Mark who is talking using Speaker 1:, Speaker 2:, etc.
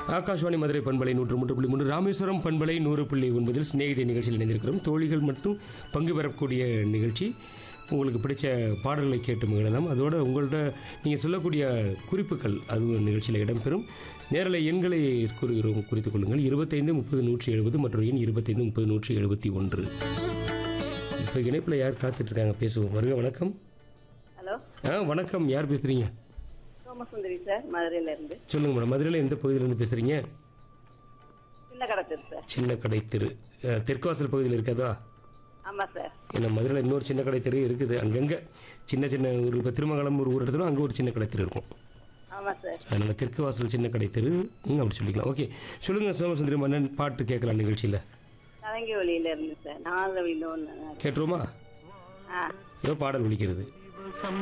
Speaker 1: ஆகாஷ்வாணி மதுரை பண்பலை நூற்று மூன்று புள்ளி மூன்று ராமேஸ்வரம் பண்பலை நூறு புள்ளி ஒன்பதில் சிநேகிதி நிகழ்ச்சியில் இணைந்திருக்கிறோம் தோழிகள் மட்டும் பங்கு பெறக்கூடிய நிகழ்ச்சி உங்களுக்கு பிடிச்ச பாடல்களை கேட்டு மகிழலாம் அதோட உங்கள்ட்ட நீங்கள் சொல்லக்கூடிய குறிப்புகள் அதுவும் நிகழ்ச்சியில் இடம்பெறும் நேரலை எண்களை கூறுகிறோம் குறித்துக் கொள்ளுங்கள் இருபத்தைந்து முப்பது நூற்றி எழுபது மற்றும் எண் இருபத்தைந்து முப்பது நூற்றி எழுபத்தி ஒன்று இப்போ இணைப்பில் யார் காத்துட்டு இருக்காங்க பேசுவோம் வருக வணக்கம்
Speaker 2: ஹலோ
Speaker 1: ஆ வணக்கம் யார் பேசுகிறீங்க
Speaker 2: சோமசுந்தரி சார் மதுரையில இருந்து
Speaker 1: சொல்லுங்கள் மேடம் மதுரையில் எந்த பகுதியிலேருந்து பேசுகிறீங்க
Speaker 2: சின்ன கடத்தர் சார்
Speaker 1: சின்ன கடை தெரு அஹ், தெற்குவாசல் பகுதியில் இருக்காதா
Speaker 2: ஆமா சார்
Speaker 1: ஏன்னா மதுரையில் இன்னொரு சின்ன கடை தெரு இருக்குது அங்கங்கே சின்ன சின்ன ஒரு இப்போ திருமங்கலம் ஒரு ஊர் இடத்துல அங்கே ஒரு சின்ன கடை தெரு இருக்கும்
Speaker 2: ஆமா சார்
Speaker 1: அதனால் தெற்கு வாசல் சின்ன கடை தெரு ம், அப்படி சொல்லிக்கலாம் ஓகே சொல்லுங்கள் சோமசுந்தரி மன்னன் பாட்டு கேட்கலாம் நிகழ்ச்சியில்
Speaker 2: கலங்கி வழியில இருந்து சார் நாகவிலோன்னு
Speaker 1: கேட்டுருவோமா
Speaker 2: ஆ
Speaker 1: ஏதோ பாடல் ஒலிக்கிறது